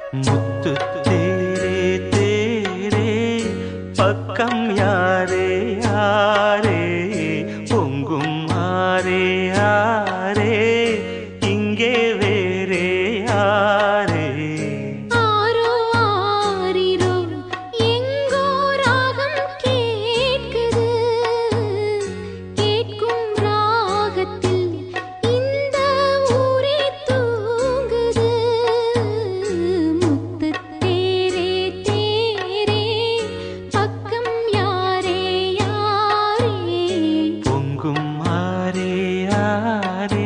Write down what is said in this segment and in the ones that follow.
முத்து தேரே தேரே பக்கம் யாரே யாரே பொங்கும் ஆரே ஆரே இங்கே வேறே யாரே ஆரோ ஆரிரோ எங்கோ ராகம் கேட்குது கேட்கும் ராகத்தில் இந்த ஊரே தூங்குது முத்து தேரே தேரே பக்கம் யாரே யாரே பொங்கும் ஆரே ஆரே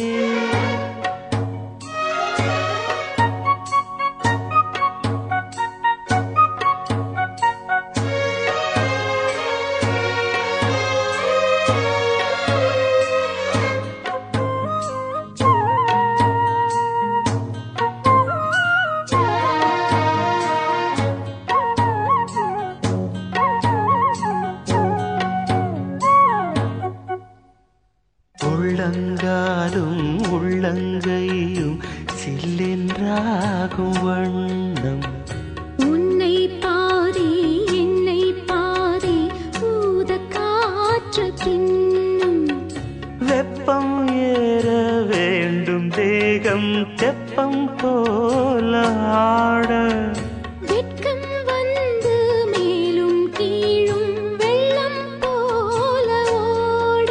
உள்ளங்காலும் உள்ளங்கையும் சில்லென்றாகும் வண்ணம் உன்னை பாதி என்னை பாதி ஊத காற்று பின்னும் வெப்பம் ஏற வேண்டும் தேகம் தெப்பம் போல ஆட வெட்கம் வந்து மேலும் கீழும் வெள்ளம் போல ஓட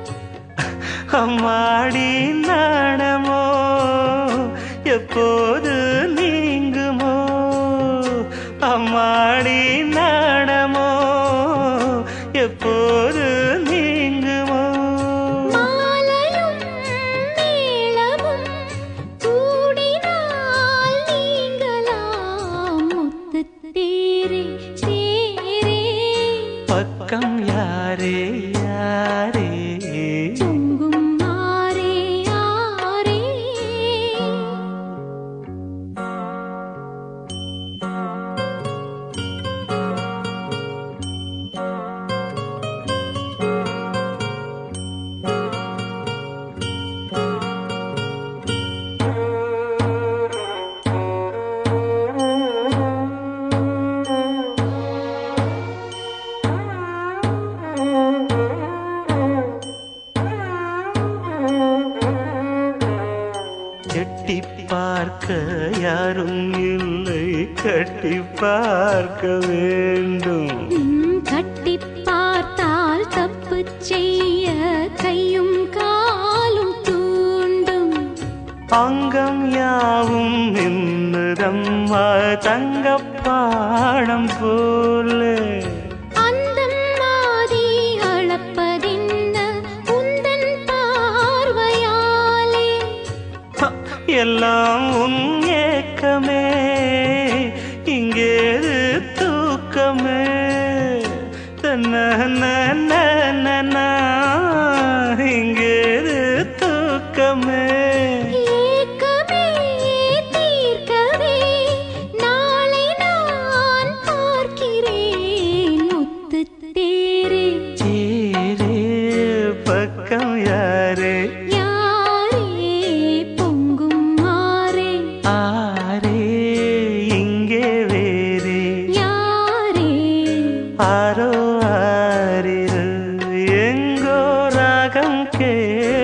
அம்மாடி நாணமோ எப்போது நீங்குமோ அம்மாடி நாணமோ எப்போது நீங்குமோ மாலையும் மேளமும் கூடினால் நீங்களாம் முத்துத் தேரே தேரே பக்கம் யாரே யாரே பொங்கும் ஆரே ஆரே எட்டி பார்க்க யாரும் இல்லை கட்டி பார்க்க வேண்டும் உம், கட்டிப் பார்த்தால் தப்பு செய்ய கையும் காலும் தூண்டும் அங்கம் யாவும் நின்னுதம்மா தங்கப்பாடம் போலே அந்தம் மாதி அளப்பதென்ன உந்தன் பார்வையாலே ஹ, எல்லாம் உன் ஏக்கமே இங்கேது தூக்கமே தன்ன இங்கேது தூக்கமே ஏக்கமே தீர்க்கவே நாளை நான் பார்க்கிறேன் முத்துத் தேரே சேரே பக்கம் யாரே யாரே பொங்கும் ஆரே ஆரே இங்கே வேறே யாரே ஆரோ ஆரிரு எங்கோ ராகம் கே